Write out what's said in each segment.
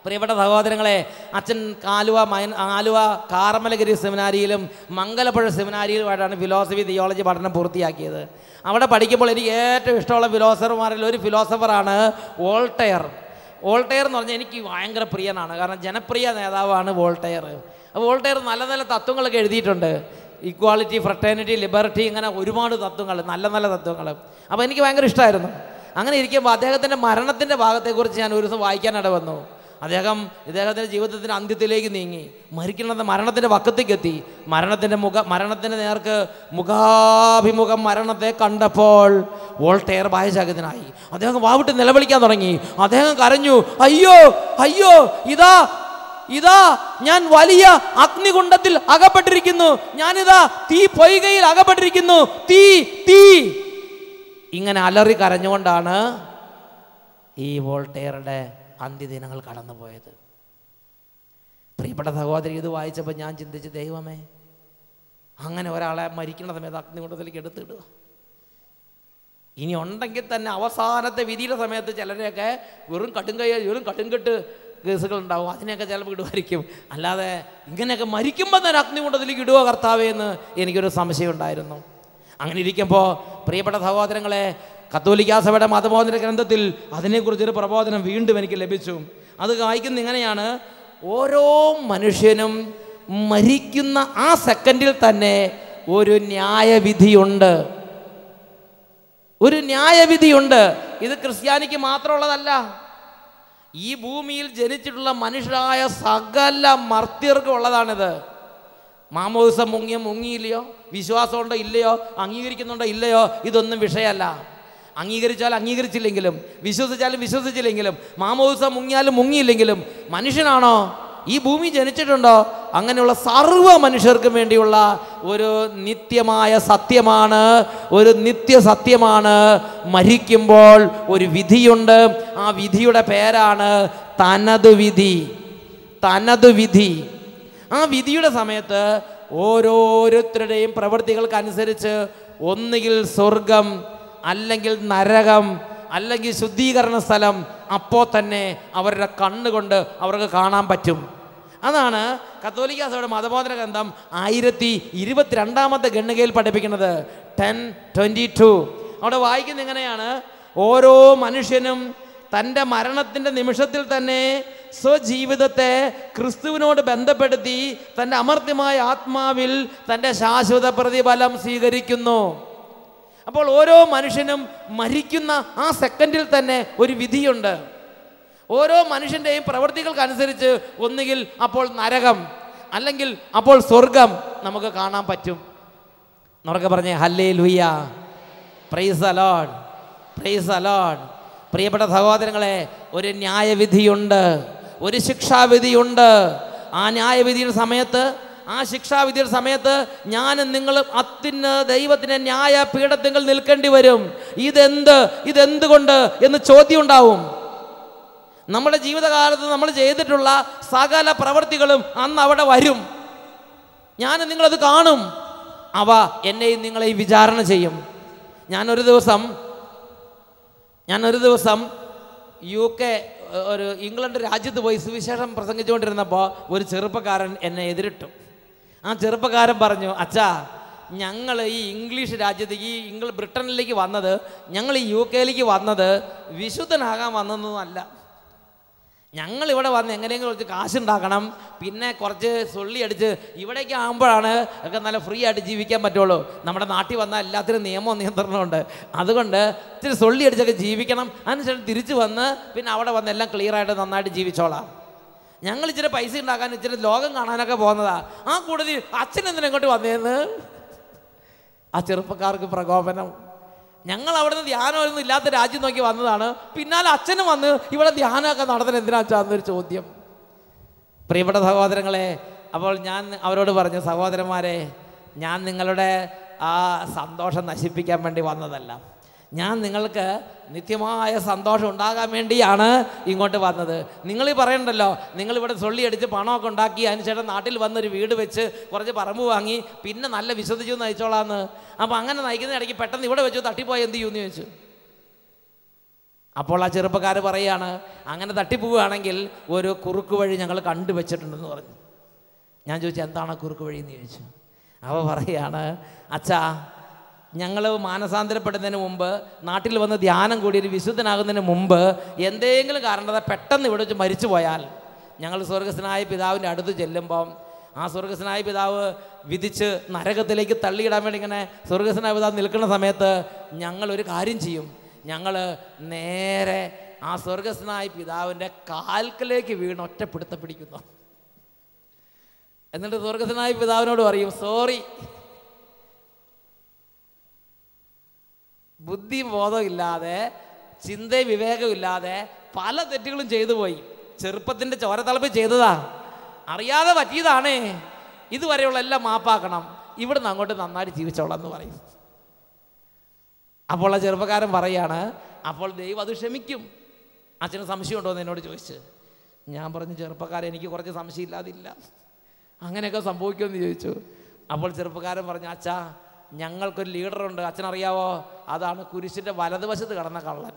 പ്രിയപ്പെട്ട സഹോദരങ്ങളെ അച്ഛൻ ആലുവ മൈൻ ആലുവ കാർമലഗിരി സെമിനാരിയിലും മംഗലപ്പുഴ സെമിനാരിയിലുമായിട്ടാണ് ഫിലോസഫി തിയോളജി പഠനം പൂർത്തിയാക്കിയത് അവിടെ പഠിക്കുമ്പോൾ എനിക്ക് ഏറ്റവും ഇഷ്ടമുള്ള ഫിലോസഫർമാരിൽ ഒരു ഫിലോസഫറാണ് വോൾട്ടയർ വോൾട്ടയർ എന്ന് പറഞ്ഞാൽ എനിക്ക് ഭയങ്കര പ്രിയനാണ് കാരണം ജനപ്രിയ നേതാവാണ് വോൾട്ടയർ അപ്പോൾ വോൾട്ടയർ നല്ല നല്ല തത്വങ്ങളൊക്കെ എഴുതിയിട്ടുണ്ട് ഇക്വാളിറ്റി ഫ്രട്ടേണിറ്റി ലിബർട്ടി ഇങ്ങനെ ഒരുപാട് തത്വങ്ങൾ നല്ല നല്ല തത്വങ്ങൾ അപ്പോൾ എനിക്ക് ഭയങ്കര ഇഷ്ടമായിരുന്നു അങ്ങനെ ഇരിക്കുമ്പോൾ അദ്ദേഹത്തിൻ്റെ മരണത്തിൻ്റെ ഭാഗത്തെക്കുറിച്ച് ഞാൻ ഒരു ദിവസം വായിക്കാനിട വന്നു അദ്ദേഹം ഇദ്ദേഹത്തിൻ്റെ ജീവിതത്തിൻ്റെ അന്ത്യത്തിലേക്ക് നീങ്ങി മരിക്കുന്നത് മരണത്തിൻ്റെ വക്കത്തേക്ക് എത്തി മരണത്തിൻ്റെ മുഖ മരണത്തിൻ്റെ നേർക്ക് മുഖാഭിമുഖം മരണത്തെ കണ്ടപ്പോൾ വോൾട്ടയർ ഭയചകിതനായി അദ്ദേഹം വാവിട്ട് നിലവിളിക്കാൻ തുടങ്ങി അദ്ദേഹം കരഞ്ഞു അയ്യോ അയ്യോ ഇതാ ഇതാ ഞാൻ വലിയ അഗ്നികുണ്ഡത്തിൽ അകപ്പെട്ടിരിക്കുന്നു ഞാനിതാ തീ പൊയ്കയിൽ അകപ്പെട്ടിരിക്കുന്നു തീ തീ ഇങ്ങനെ അലറി കരഞ്ഞുകൊണ്ടാണ് ഈ വോൾട്ടയറുടെ അന്ത്യദിനങ്ങൾ കടന്നുപോയത് പ്രിയപ്പെട്ട സഹോദരി ഇത് വായിച്ചപ്പോൾ ഞാൻ ചിന്തിച്ച് ദൈവമേ അങ്ങനെ ഒരാളെ മരിക്കുന്ന സമയത്ത് അഗ്നികുണ്ഡത്തിലേക്ക് എടുത്തിടുക ഇനി ഉണ്ടെങ്കിൽ തന്നെ അവസാനത്തെ വിധിയുടെ സമയത്ത് ചിലരെയൊക്കെ വെറും കടുങ്കൈ വെറും കടുങ്കെട്ട് കേസുകൾ ഉണ്ടാവും അതിനെയൊക്കെ ചിലപ്പോൾ ഇടുമായിരിക്കും അല്ലാതെ ഇങ്ങനെയൊക്കെ മരിക്കുമ്പോൾ തന്നെ അഗ്നികുണ്ഡത്തിലേക്ക് ഇടുവോ കർത്താവേ എന്ന് എനിക്കൊരു സംശയം ഉണ്ടായിരുന്നു അങ്ങനെ ഇരിക്കുമ്പോൾ പ്രിയപ്പെട്ട സഹോദരങ്ങളെ കത്തോലിക്കാ സഭയുടെ മതബോധന ഗ്രന്ഥത്തിൽ അതിനെക്കുറിച്ചൊരു പ്രബോധനം വീണ്ടും എനിക്ക് ലഭിച്ചു അത് വായിക്കുന്ന ഇങ്ങനെയാണ് ഓരോ മനുഷ്യനും മരിക്കുന്ന ആ സെക്കൻഡിൽ തന്നെ ഒരു ന്യായവിധിയുണ്ട് ഒരു ന്യായവിധിയുണ്ട് ഇത് ക്രിസ്ത്യാനിക്ക് മാത്രമുള്ളതല്ല ഈ ഭൂമിയിൽ ജനിച്ചിട്ടുള്ള മനുഷ്യരായ സകല മർത്യർക്കും ഉള്ളതാണിത് മാമോദിസം മുങ്ങിയ മുങ്ങിയില്ലയോ വിശ്വാസമുണ്ടോ ഇല്ലയോ അംഗീകരിക്കുന്നുണ്ടോ ഇല്ലയോ ഇതൊന്നും വിഷയമല്ല അംഗീകരിച്ചാൽ അംഗീകരിച്ചില്ലെങ്കിലും വിശ്വസിച്ചാലും വിശ്വസിച്ചില്ലെങ്കിലും മാമോദിസം മുങ്ങിയാലും മുങ്ങിയില്ലെങ്കിലും മനുഷ്യനാണോ ഈ ഭൂമി ജനിച്ചിട്ടുണ്ടോ അങ്ങനെയുള്ള സർവ്വ മനുഷ്യർക്കും വേണ്ടിയുള്ള ഒരു നിത്യമായ സത്യമാണ് ഒരു നിത്യസത്യമാണ് മരിക്കുമ്പോൾ ഒരു വിധിയുണ്ട് ആ വിധിയുടെ പേരാണ് തനത് വിധി തനത് വിധി ആ വിധിയുടെ സമയത്ത് ഓരോരുത്തരുടെയും പ്രവൃത്തികൾക്കനുസരിച്ച് ഒന്നുകിൽ സ്വർഗം അല്ലെങ്കിൽ നരകം അല്ലെങ്കിൽ ശുദ്ധീകരണ സ്ഥലം അപ്പോൾ തന്നെ അവരുടെ കണ്ണുകൊണ്ട് അവർക്ക് കാണാൻ പറ്റും അതാണ് കത്തോലിക്ക സഭയുടെ മതബോധന ഗ്രന്ഥം ആയിരത്തി ഇരുപത്തിരണ്ടാമത്തെ ഗണ്ണികയിൽ പഠിപ്പിക്കുന്നത് ടെൻ ട്വൻറ്റി ടു അവിടെ വായിക്കുന്ന എങ്ങനെയാണ് ഓരോ മനുഷ്യനും തൻ്റെ മരണത്തിൻ്റെ നിമിഷത്തിൽ തന്നെ സ്വജീവിതത്തെ ക്രിസ്തുവിനോട് ബന്ധപ്പെടുത്തി തൻ്റെ അമർത്യമായ ആത്മാവിൽ തൻ്റെ ശാശ്വത പ്രതിഫലം സ്വീകരിക്കുന്നു അപ്പോൾ ഓരോ മനുഷ്യനും മരിക്കുന്ന ആ സെക്കൻഡിൽ തന്നെ ഒരു വിധിയുണ്ട് ഓരോ മനുഷ്യൻ്റെയും പ്രവൃത്തികൾക്കനുസരിച്ച് ഒന്നുകിൽ അപ്പോൾ നരകം അല്ലെങ്കിൽ അപ്പോൾ സ്വർഗം നമുക്ക് കാണാൻ പറ്റും എന്നൊക്കെ പറഞ്ഞേ ഹല്ലേ ലുയ്യ പ്രൈസ് അലോഡ് പ്രൈസ് അലോഡ് പ്രിയപ്പെട്ട സഹോദരങ്ങളെ ഒരു ന്യായവിധിയുണ്ട് ഒരു ശിക്ഷാവിധിയുണ്ട് ആ ന്യായവിധിയുടെ സമയത്ത് ആ ശിക്ഷാവിധിയുടെ സമയത്ത് ഞാനും നിങ്ങളും അത്തിന് ദൈവത്തിൻ്റെ ന്യായ പീഠത്തിങ്കിൽ നിൽക്കേണ്ടി വരും ഇതെന്ത് ഇതെന്തുകൊണ്ട് എന്ന് ചോദ്യം ഉണ്ടാവും നമ്മുടെ ജീവിതകാലത്ത് നമ്മൾ ചെയ്തിട്ടുള്ള സകല പ്രവൃത്തികളും അന്ന് അവിടെ വരും ഞാനും നിങ്ങളത് കാണും അവ എന്നെയും നിങ്ങളെയും വിചാരണ ചെയ്യും ഞാനൊരു ദിവസം ഞാൻ ഒരു ദിവസം യു കെ ഏഹ്, ഒരു ഇംഗ്ലണ്ട് രാജ്യത്ത് പോയി സുവിശേഷം പ്രസംഗിച്ചുകൊണ്ടിരുന്നപ്പോൾ ഒരു ചെറുപ്പക്കാരൻ എന്നെ എതിരിട്ടു ആ ചെറുപ്പക്കാരൻ പറഞ്ഞു അച്ഛാ ഞങ്ങൾ ഈ ഇംഗ്ലീഷ് രാജ്യത്തേക്ക് ഈ ഇംഗ്ല ബ്രിട്ടനിലേക്ക് വന്നത് ഞങ്ങൾ ഈ യു കെയിലേക്ക് വന്നത് വിശുദ്ധനാകാൻ വന്നതൊന്നുമല്ല ഞങ്ങൾ ഇവിടെ വന്ന് എങ്ങനെയെങ്കിലും കുറച്ച് കാശുണ്ടാക്കണം പിന്നെ കുറച്ച് സൊള്ളി അടിച്ച് ഇവിടേക്ക് ആകുമ്പോഴാണ് ഒക്കെ നല്ല ഫ്രീ ആയിട്ട് ജീവിക്കാൻ പറ്റുള്ളൂ നമ്മുടെ നാട്ടിൽ വന്നാൽ എല്ലാത്തിനും നിയമവും നിയന്ത്രണമുണ്ട് അതുകൊണ്ട് ഇത്തിരി സൊള്ളി അടിച്ചൊക്കെ ജീവിക്കണം അതിനുശേഷം തിരിച്ചു വന്ന് പിന്നെ അവിടെ വന്ന് എല്ലാം ക്ലിയർ ആയിട്ട് നന്നായിട്ട് ജീവിച്ചോളാം ഞങ്ങൾ ഇച്ചിരി പൈസ ഉണ്ടാക്കാൻ ഇച്ചിരി ലോകം കാണാനൊക്കെ പോകുന്നതാ ആ കൂടുതൽ അച്ഛൻ എന്തിനാ ഇങ്ങോട്ട് വന്നേന്ന് ആ ചെറുപ്പക്കാർക്ക് പ്രകോപനം ഞങ്ങൾ അവിടുന്ന് ധ്യാനമൊന്നും ഇല്ലാത്ത രാജ്യം നോക്കി വന്നതാണ് പിന്നാലെ അച്ഛനും വന്ന് ഇവിടെ ധ്യാനമൊക്കെ നടത്തുന്നത് എന്തിനാ എന്നൊരു ചോദ്യം പ്രിയപ്പെട്ട സഹോദരങ്ങളെ അപ്പോൾ ഞാൻ അവരോട് പറഞ്ഞു സഹോദരന്മാരെ ഞാൻ നിങ്ങളുടെ ആ സന്തോഷം നശിപ്പിക്കാൻ വേണ്ടി വന്നതല്ല ഞാൻ നിങ്ങൾക്ക് നിത്യമായ സന്തോഷം ഉണ്ടാകാൻ വേണ്ടിയാണ് ഇങ്ങോട്ട് വന്നത് നിങ്ങൾ ഈ പറയണ്ടല്ലോ നിങ്ങൾ ഇവിടെ സൊള്ളി അടിച്ച് പണമൊക്കെ ഉണ്ടാക്കി അതിനുശേഷം നാട്ടിൽ വന്നൊരു വീട് വെച്ച് കുറച്ച് പറമ്പ് വാങ്ങി പിന്നെ നല്ല വിശ്വസിച്ചു നയിച്ചോളാന്ന് അപ്പോൾ അങ്ങനെ നയിക്കുന്ന ഇടയ്ക്ക് പെട്ടെന്ന് ഇവിടെ വെച്ച് തട്ടിപ്പോയി എന്ത് ചെയ്യുമെന്ന് ചോദിച്ചു അപ്പോൾ ആ ചെറുപ്പക്കാർ പറയാണ് അങ്ങനെ തട്ടിപ്പോവുകയാണെങ്കിൽ ഒരു കുറുക്ക് വഴി ഞങ്ങൾ കണ്ടുവച്ചിട്ടുണ്ടെന്ന് പറഞ്ഞു ഞാൻ ചോദിച്ചു എന്താണ് ആ കുറുക്ക് വഴി എന്ന് ചോദിച്ചു അവ പറയാണ് അച്ഛാ ഞങ്ങൾ മാനസാന്തരപ്പെടുന്നതിന് മുമ്പ് നാട്ടിൽ വന്ന് ധ്യാനം കൂടി ഒരു വിശുദ്ധനാകുന്നതിന് മുമ്പ് എന്തെങ്കിലും കാരണത പെട്ടെന്ന് ഇവിടെ വെച്ച് മരിച്ചു പോയാൽ ഞങ്ങൾ സ്വർഗസ്വനായ പിതാവിൻ്റെ അടുത്ത് ചെല്ലുമ്പം ആ സ്വർഗസ്വനായ പിതാവ് വിധിച്ച് നരകത്തിലേക്ക് തള്ളിയിടാൻ വേണ്ടി ഇങ്ങനെ സ്വർഗസ്വനായ പിതാവ് നിൽക്കുന്ന സമയത്ത് ഞങ്ങൾ ഒരു കാര്യം ചെയ്യും ഞങ്ങൾ നേരെ ആ സ്വർഗസ്വനായ പിതാവിൻ്റെ കാൽക്കലേക്ക് വീണ് ഒറ്റപ്പിടുത്ത പിടിക്കുന്നു എന്നിട്ട് സ്വർഗസ്വനായ പിതാവിനോട് പറയും സോറി ബുദ്ധി ബോധമില്ലാതെ ചിന്തയും വിവേകമില്ലാതെ പല തെറ്റുകളും ചെയ്തു പോയി ചെറുപ്പത്തിൻ്റെ ചോരത്തളപ്പ് ചെയ്തതാ അറിയാതെ പറ്റിയതാണേ ഇതുവരെയുള്ള എല്ലാം മാപ്പാക്കണം ഇവിടുന്ന് അങ്ങോട്ട് നന്നായിട്ട് ജീവിച്ചോളാം എന്ന് പറയും അപ്പോൾ ആ ചെറുപ്പക്കാരൻ പറയാണ് അപ്പോൾ ദൈവം അത് ക്ഷമിക്കും അച്ഛന് സംശയമുണ്ടോ എന്ന് എന്നോട് ചോദിച്ച് ഞാൻ പറഞ്ഞു ചെറുപ്പക്കാരൻ എനിക്ക് കുറച്ച് സംശയമില്ലാതില്ല അങ്ങനെയൊക്കെ സംഭവിക്കുമെന്ന് ചോദിച്ചു അപ്പോൾ ചെറുപ്പക്കാരൻ പറഞ്ഞു അച്ഛാ ഞങ്ങൾക്കൊരു ലീഡറുണ്ട് അച്ഛനറിയാവോ അതാണ് കുരിശിൻ്റെ വലതുവശത്ത് കിടന്ന കള്ളൻ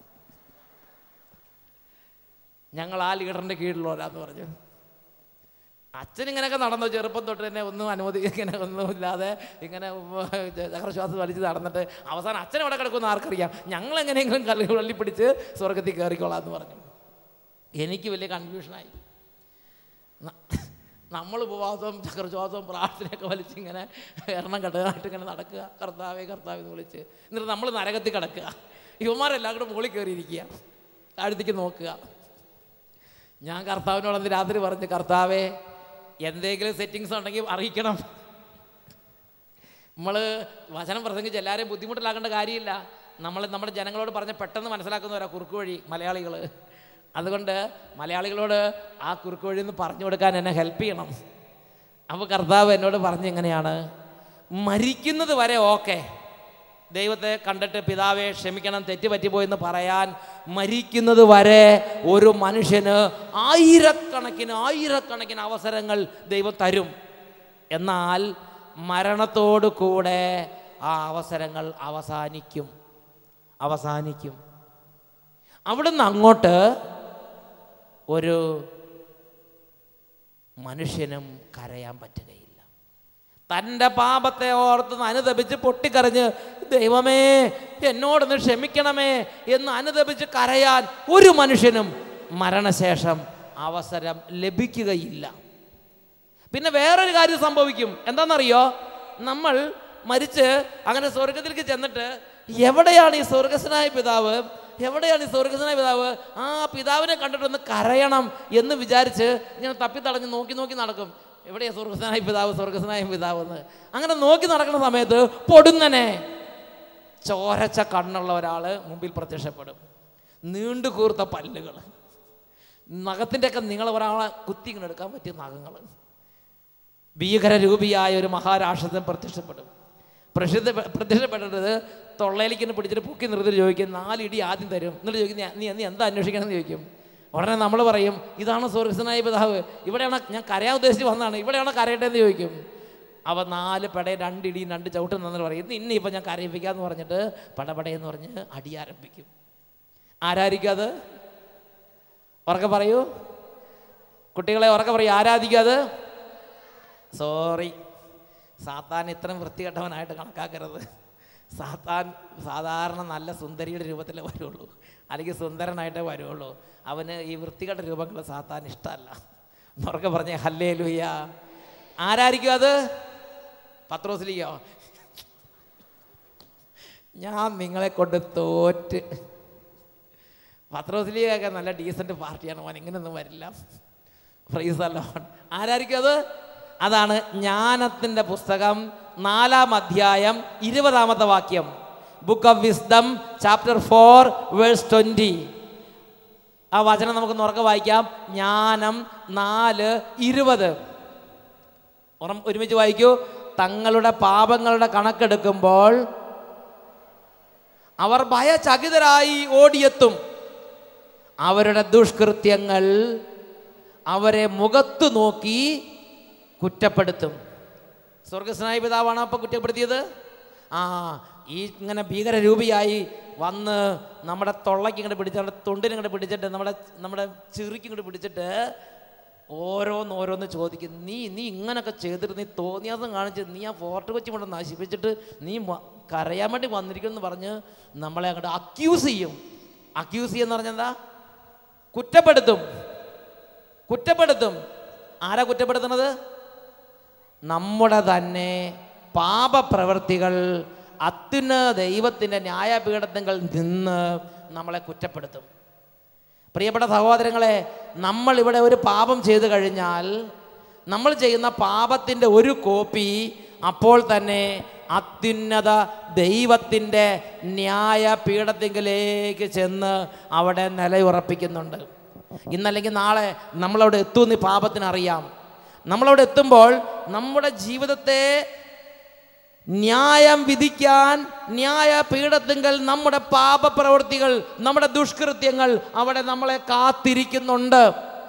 ഞങ്ങൾ ആ ലീഡറിൻ്റെ കീഴിലുള്ളവരാന്ന് പറഞ്ഞു അച്ഛൻ ഇങ്ങനെയൊക്കെ നടന്നു ചെറുപ്പം തൊട്ട് തന്നെ ഒന്നും അനുമതി ഇങ്ങനെ ഒന്നുമില്ലാതെ ഇങ്ങനെ ചക്രശ്വാസം വലിച്ച് നടന്നിട്ട് അവസാനം അച്ഛൻ എവിടെ കിടക്കുമെന്ന് ആർക്കറിയാം ഞങ്ങൾ എങ്ങനെയെങ്കിലും കല്ല് വള്ളി പിടിച്ച് സ്വർഗത്തിൽ കയറിക്കോളാം എന്ന് പറഞ്ഞു എനിക്ക് വലിയ കൺഫ്യൂഷനായി നമ്മൾ ഉപവാസവും ചക്രശ്വാസവും പ്രാർത്ഥനയൊക്കെ വലിച്ച് ഇങ്ങനെ എണ്ണം കെട്ടതായിട്ട് ഇങ്ങനെ നടക്കുക കർത്താവേ കർത്താവ് എന്ന് വിളിച്ച് എന്നിട്ട് നമ്മൾ നരകത്തിൽ കിടക്കുക ഇവന്മാരെല്ലാം കൂടെ മുകളിൽ കയറിയിരിക്കുക താഴത്തേക്ക് നോക്കുക ഞാൻ കർത്താവിനോട് അന്ന് രാത്രി പറഞ്ഞു കർത്താവേ എന്തെങ്കിലും സെറ്റിങ്സ് ഉണ്ടെങ്കിൽ അറിയിക്കണം നമ്മൾ വചനം പ്രസംഗിച്ച് എല്ലാവരെയും ബുദ്ധിമുട്ടിലാക്കേണ്ട കാര്യമില്ല നമ്മൾ നമ്മുടെ ജനങ്ങളോട് പറഞ്ഞ് പെട്ടെന്ന് മനസ്സിലാക്കുന്നവരാ കുറുക്ക് വഴി മലയാളികൾ അതുകൊണ്ട് മലയാളികളോട് ആ കുറുക്ക് വഴി എന്ന് പറഞ്ഞു കൊടുക്കാൻ എന്നെ ഹെൽപ്പ് ചെയ്യണം അപ്പോൾ കർത്താവ് എന്നോട് പറഞ്ഞ് എങ്ങനെയാണ് മരിക്കുന്നത് വരെ ഓക്കെ ദൈവത്തെ കണ്ടിട്ട് പിതാവെ ക്ഷമിക്കണം തെറ്റ് പറ്റിപ്പോയെന്ന് പറയാൻ മരിക്കുന്നത് വരെ ഒരു മനുഷ്യന് ആയിരക്കണക്കിന് ആയിരക്കണക്കിന് അവസരങ്ങൾ ദൈവം തരും എന്നാൽ മരണത്തോടു കൂടെ ആ അവസരങ്ങൾ അവസാനിക്കും അവസാനിക്കും അവിടുന്ന് അങ്ങോട്ട് ഒരു മനുഷ്യനും കരയാൻ പറ്റുകയില്ല തൻ്റെ പാപത്തെ ഓർത്ത് അനുദപിച്ച് പൊട്ടിക്കരഞ്ഞ് ദൈവമേ എന്നോടൊന്ന് ക്ഷമിക്കണമേ എന്ന് അനുദപിച്ച് കരയാൻ ഒരു മനുഷ്യനും മരണശേഷം അവസരം ലഭിക്കുകയില്ല പിന്നെ വേറൊരു കാര്യം സംഭവിക്കും എന്താണെന്നറിയോ നമ്മൾ മരിച്ച് അങ്ങനെ സ്വർഗത്തിലേക്ക് ചെന്നിട്ട് എവിടെയാണ് ഈ സ്വർഗസ്വനായ പിതാവ് എവിടെയാണ് ഈ സ്വർഗസ്വനായ പിതാവ് ആ പിതാവിനെ കണ്ടിട്ടൊന്ന് കരയണം എന്ന് വിചാരിച്ച് ഇങ്ങനെ തപ്പിത്തടഞ്ഞ് നോക്കി നോക്കി നടക്കും എവിടെയാ സ്വർഗസ്വനായ പിതാവ് സ്വർഗസ്വനായ പിതാവ് എന്ന് അങ്ങനെ നോക്കി നടക്കുന്ന സമയത്ത് പൊടുന്നനെ ചോരച്ച കണ്ണുള്ള ഒരാൾ മുമ്പിൽ പ്രത്യക്ഷപ്പെടും നീണ്ടു കൂർത്ത പല്ലുകൾ നഖത്തിൻ്റെ ഒക്കെ നിങ്ങൾ ഒരാളെ കുത്തി ഇങ്ങനെ എടുക്കാൻ പറ്റിയ നഖങ്ങൾ ഭീകരരൂപിയായ ഒരു മഹാരാഷ്ട്രത്തിൽ പ്രത്യക്ഷപ്പെടും പ്രസിദ്ധ പ്രത്യക്ഷപ്പെട്ടത് തൊള്ളയിലേക്ക് ഇങ്ങനെ പിടിച്ചിട്ട് പൊക്കി നിർത്തിട്ട് ചോദിക്കും നാലിടി ആദ്യം തരും എന്നിട്ട് ചോദിക്കും "നീ- നീ നീ എന്താ അന്വേഷിക്കണം എന്ന് ചോദിക്കും ഉടനെ നമ്മൾ പറയും ഇതാണ് സ്വർഗസ്വനായ പിതാവ് ഇവിടെയാണ് ഞാൻ കരയാൻ ഉദ്ദേശിച്ച് വന്നതാണ് ഇവിടെയാണ് കരയട്ടെന്ന് ചോദിക്കും അവ നാല് പെടയും രണ്ടിടിയും രണ്ട് ചവിട്ടും തന്നിട്ട് പറയും ഇന്ന് ഇപ്പം ഞാൻ കരയിപ്പിക്കാന്ന് പറഞ്ഞിട്ട് പടപടയെന്ന് പറഞ്ഞ് അടി ആരംഭിക്കും ആരായിരിക്കും അത് ഉറക്കെ പറയൂ കുട്ടികളെ ഉറക്കെ പറയൂ ആരാധിക്കും അത് സോറി സാത്താൻ ഇത്രയും വൃത്തികെട്ടവനായിട്ട് കണക്കാക്കരുത് സാത്താൻ സാധാരണ നല്ല സുന്ദരിയുടെ രൂപത്തിലേ വരുള്ളൂ അല്ലെങ്കിൽ സുന്ദരനായിട്ടേ വരുള്ളൂ അവന് ഈ വൃത്തികെട്ട രൂപങ്ങൾ സാത്താൻ ഇഷ്ടമല്ല ഉറക്കെ പറഞ്ഞേ ഹല്ലേ ലുയ്യ ആരായിരിക്കും അത് പത്രോസിലിയോ ഞാൻ നിങ്ങളെ കൊണ്ട് തോറ്റ് പത്രോസിലിയൊക്കെ നല്ല ഡീസൻറ്റ് പാർട്ടിയാണ് മോൻ ഇങ്ങനെയൊന്നും വരില്ല പ്രൈസ് അല്ലോൺ ആരായിരിക്കും അത് അതാണ് ജ്ഞാനത്തിൻ്റെ പുസ്തകം നാലാം അധ്യായം ഇരുപതാമത്തെ വാക്യം book of wisdom chapter four verse twenty ആ വചനം നമുക്ക് ഉറക്കെ വായിക്കാം ജ്ഞാനം നാല് ഇരുപത് ഉറം ഒരുമിച്ച് വായിക്കൂ തങ്ങളുടെ പാപങ്ങളുടെ കണക്കെടുക്കുമ്പോൾ അവർ ഭയചകിതരായി ഓടിയെത്തും അവരുടെ ദുഷ്കൃത്യങ്ങൾ അവരെ മുഖത്തു നോക്കി കുറ്റപ്പെടുത്തും സ്വർഗസ്നായ പിതാവാണ് അപ്പം കുറ്റപ്പെടുത്തിയത് ആ ഈ ഇങ്ങനെ ഭീകരരൂപിയായി വന്ന് നമ്മുടെ തൊള്ളയ്ക്ക് ഇങ്ങോട്ട് പിടിച്ച് നമ്മുടെ തൊണ്ടിന് ഇങ്ങോട്ട് പിടിച്ചിട്ട് നമ്മുടെ നമ്മുടെ ചിറിക്ക് ഇങ്ങോട്ട് പിടിച്ചിട്ട് ഓരോന്ന് ഓരോന്ന് ചോദിക്കും നീ നീ ഇങ്ങനൊക്കെ ചെയ്തിട്ട് നീ തോന്നിയാസം കാണിച്ച് നീ ആ ഫോർട്ട് കൊച്ചി കൊണ്ട് നശിപ്പിച്ചിട്ട് നീ വ- കരയാൻ വേണ്ടി വന്നിരിക്കുമെന്ന് പറഞ്ഞ് നമ്മളെ അങ്ങോട്ട് അക്യൂസ് ചെയ്യും അക്യൂസ് ചെയ്യുന്ന പറഞ്ഞെന്താ കുറ്റപ്പെടുത്തും കുറ്റപ്പെടുത്തും ആരാ കുറ്റപ്പെടുത്തുന്നത് നമ്മുടെ തന്നെ പാപപ്രവൃത്തികൾ അത്യുന്നത ദൈവത്തിൻ്റെ ന്യായപീഠത്തിൽ നിന്ന് നമ്മളെ കുറ്റപ്പെടുത്തും പ്രിയപ്പെട്ട സഹോദരങ്ങളെ നമ്മൾ ഇവിടെ ഒരു പാപം ചെയ്തു കഴിഞ്ഞാൽ നമ്മൾ ചെയ്യുന്ന പാപത്തിൻ്റെ ഒരു കോപ്പി അപ്പോൾ തന്നെ അത്യുന്നത ദൈവത്തിൻ്റെ ന്യായപീഠത്തിങ്കിലേക്ക് ചെന്ന് അവിടെ നിലയുറപ്പിക്കുന്നുണ്ട് ഇന്നല്ലെങ്കിൽ നാളെ നമ്മളവിടെ എത്തുമെന്ന് ഈ പാപത്തിന് അറിയാം നമ്മളവിടെ എത്തുമ്പോൾ നമ്മുടെ ജീവിതത്തെ ന്യായം വിധിക്കാൻ ന്യായപീഠത്തിങ്കൽ നമ്മുടെ പാപപ്രവൃത്തികൾ നമ്മുടെ ദുഷ്കൃത്യങ്ങൾ അവിടെ നമ്മളെ കാത്തിരിക്കുന്നുണ്ട്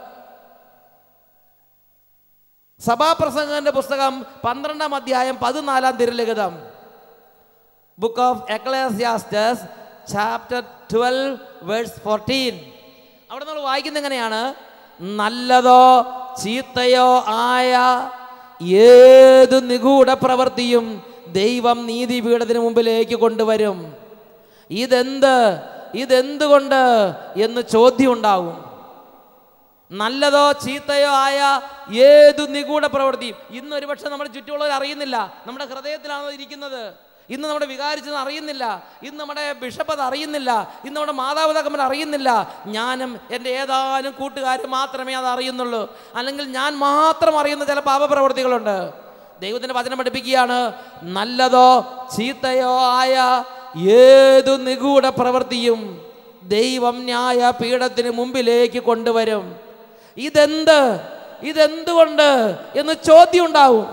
സഭാപ്രസംഗന്റെ പുസ്തകം പന്ത്രണ്ടാം അധ്യായം പതിനാലാം തിരുലിഖിതം book of Ecclesiastes chapter twelve verse fourteen അവിടെ നമ്മൾ വായിക്കുന്നത് എങ്ങനെയാണ് നല്ലതോ ചീത്തയോ ആയ ഏത് നിഗൂഢ പ്രവൃത്തിയും ദൈവം നീതിപീഠത്തിന് മുമ്പിലേക്ക് കൊണ്ടുവരും ഇതെന്ത് ഇതെന്തുകൊണ്ട് എന്ന് ചോദ്യം ഉണ്ടാവും നല്ലതോ ചീത്തയോ ആയ ഏതു നിഗൂഢ പ്രവൃത്തിയും ഇന്ന് ഒരുപക്ഷെ നമ്മുടെ ചുറ്റുമുള്ളവർ അറിയുന്നില്ല നമ്മുടെ ഹൃദയത്തിലാണോ ഇരിക്കുന്നത് ഇന്ന് നമ്മുടെ വികാരിച്ചത് അറിയുന്നില്ല ഇന്ന് നമ്മുടെ ബിഷപ്പ് അത് അറിയുന്നില്ല ഇന്ന് നമ്മുടെ മാതാപിതാക്കന്മാർ അറിയുന്നില്ല ഞാനും എൻ്റെ ഏതാനും കൂട്ടുകാരും മാത്രമേ അത് അറിയുന്നുള്ളൂ അല്ലെങ്കിൽ ഞാൻ മാത്രം അറിയുന്ന ചില പാപപ്രവൃത്തികളുണ്ട് ദൈവത്തിൻ്റെ വചനം പഠിപ്പിക്കുകയാണ് നല്ലതോ ചീത്തയോ ആയ ഏതു നിഗൂഢ പ്രവൃത്തിയും ദൈവം ന്യായ പീഠത്തിന് മുമ്പിലേക്ക് കൊണ്ടുവരും ഇതെന്ത് ഇതെന്തുകൊണ്ട് എന്ന് ചോദ്യം ഉണ്ടാവും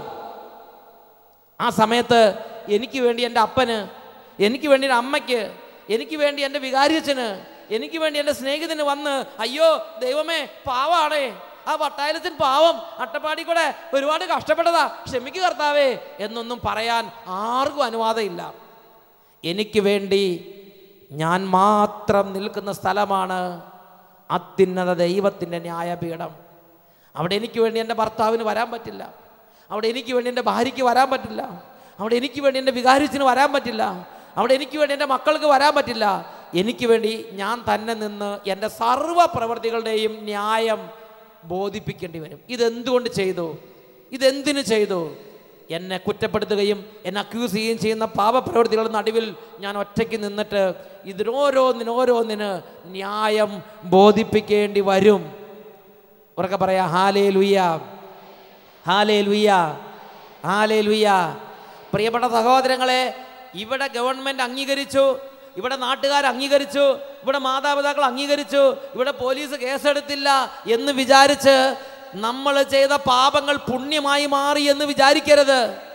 ആ സമയത്ത് എനിക്ക് വേണ്ടി എൻ്റെ അപ്പന് എനിക്ക് വേണ്ടി എൻ്റെ അമ്മയ്ക്ക് എനിക്ക് വേണ്ടി എൻ്റെ വികാരിയച്ഛന് എനിക്ക് വേണ്ടി എൻ്റെ സ്നേഹിതന് വന്ന് അയ്യോ ദൈവമേ പാവാണേ ആ വട്ടായലച്ചൻ പാവം അട്ടപ്പാടി കൂടെ ഒരുപാട് കഷ്ടപ്പെട്ടതാ ക്ഷമിക്കു കർത്താവേ എന്നൊന്നും പറയാൻ ആർക്കും അനുവാദമില്ല എനിക്ക് വേണ്ടി ഞാൻ മാത്രം നിൽക്കുന്ന സ്ഥലമാണ് അത്യുന്നത ദൈവത്തിൻ്റെ ന്യായപീഠം അവിടെ എനിക്ക് വേണ്ടി എൻ്റെ ഭർത്താവിന് വരാൻ പറ്റില്ല അവിടെ എനിക്ക് വേണ്ടി എൻ്റെ ഭാര്യയ്ക്ക് വരാൻ പറ്റില്ല അവിടെ എനിക്ക് വേണ്ടി എൻ്റെ വികാരിച്ചിന് വരാൻ പറ്റില്ല അവിടെ എനിക്ക് വേണ്ടി എൻ്റെ മക്കൾക്ക് വരാൻ പറ്റില്ല എനിക്ക് വേണ്ടി ഞാൻ തന്നെ നിന്ന് എൻ്റെ സർവ്വ പ്രവൃത്തികളുടെയും ന്യായം ബോധിപ്പിക്കേണ്ടി വരും ഇതെന്തുകൊണ്ട് ചെയ്തു ഇതെന്തിനു ചെയ്തു എന്നെ കുറ്റപ്പെടുത്തുകയും എന്നെ അക്യൂസ് ചെയ്യുകയും ചെയ്യുന്ന പാപപ്രവൃത്തികളുടെ നടുവിൽ ഞാൻ ഒറ്റയ്ക്ക് നിന്നിട്ട് ഇതിനോരോന്നിനോരോന്നിന് ന്യായം ബോധിപ്പിക്കേണ്ടി വരും ഉറക്കെ പറയാ ഹാലേ ലുയ്യ ഹാലേ ലുയ്യ ഹാലേ ലുയ്യ പ്രിയപ്പെട്ട സഹോദരങ്ങളെ ഇവിടെ ഗവൺമെൻറ് അംഗീകരിച്ചു ഇവിടെ നാട്ടുകാർ അംഗീകരിച്ചു ഇവിടെ മാതാപിതാക്കൾ അംഗീകരിച്ചു ഇവിടെ പോലീസ് കേസെടുത്തില്ല എന്ന് വിചാരിച്ച് നമ്മൾ ചെയ്ത പാപങ്ങൾ പുണ്യമായി മാറി എന്ന് വിചാരിക്കരുത്